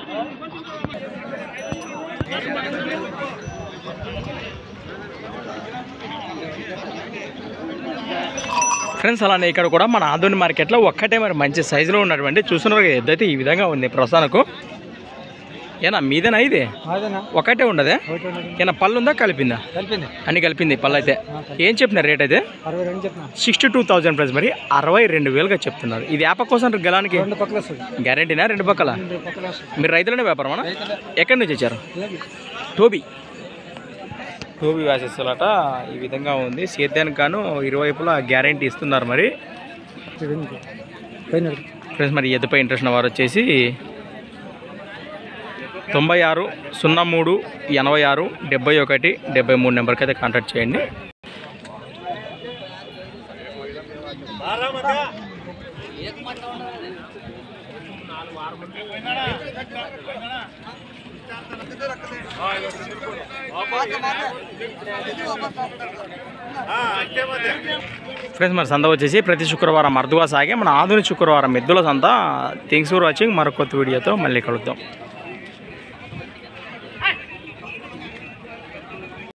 Friends అలానే ఇక్కడ కూడా మన ఆధుని మార్కెట్లో ఒక్కటే మరి మంచి సైజులో ఉన్నటువంటి చూస్తున్నారు కదా, ఎద్దైతే ఈ విధంగా ఉంది ప్రస్తుతానికి ఏనా మీదేనా ఇది అదేనా ఒకటే ఉండదే ఒకటి ఉన్నది. ఏనా పళ్ళు ఉందా కలిపిందా కలిపింది అన్ని కలిపింది పళ్ళు అయితే ఏం చెప్పినారు రేట్ అయితే అరవై రెండు చెప్పిన సిక్స్టీ టూ థౌజండ్ ప్రైస్ మరి అరవై రెండు వేలుగా చెప్తున్నారు ఇది యాప కోసం గలానికి రెండు పక్కల వస్తుంది గ్యారంటీనా రెండు పక్కల రెండు పక్కల వస్తుంది మీరు రైతులనే వ్యాపారమా ఎక్కడి నుంచి వచ్చారు టోబీ టోబీ వేసేస్తారట ఈ విధంగా ఉంది సేద్యానికి గాను ఇరువైపులా గ్యారంటీ ఇస్తున్నారు మరి పైన ఫ్రెండ్స్ మరి ఎద్దుపై ఇంట్రెస్ట్ ఉన్న వారు వచ్చేసి తొంభై ఆరు సున్నా మూడు ఎనభై ఆరు డెబ్బై ఒకటి డెబ్బై మూడు నెంబర్కి అయితే కాంటాక్ట్ చేయండి ఫ్రెండ్స్ మరి సంత వచ్చేసి ప్రతి శుక్రవారం అర్ధగా సాగే మన ఆధునిక శుక్రవారం ఎద్దుల సంత థింగ్స్ ఫర్ వాచింగ్ మరొక కొత్త వీడియోతో మళ్ళీ కలుద్దాం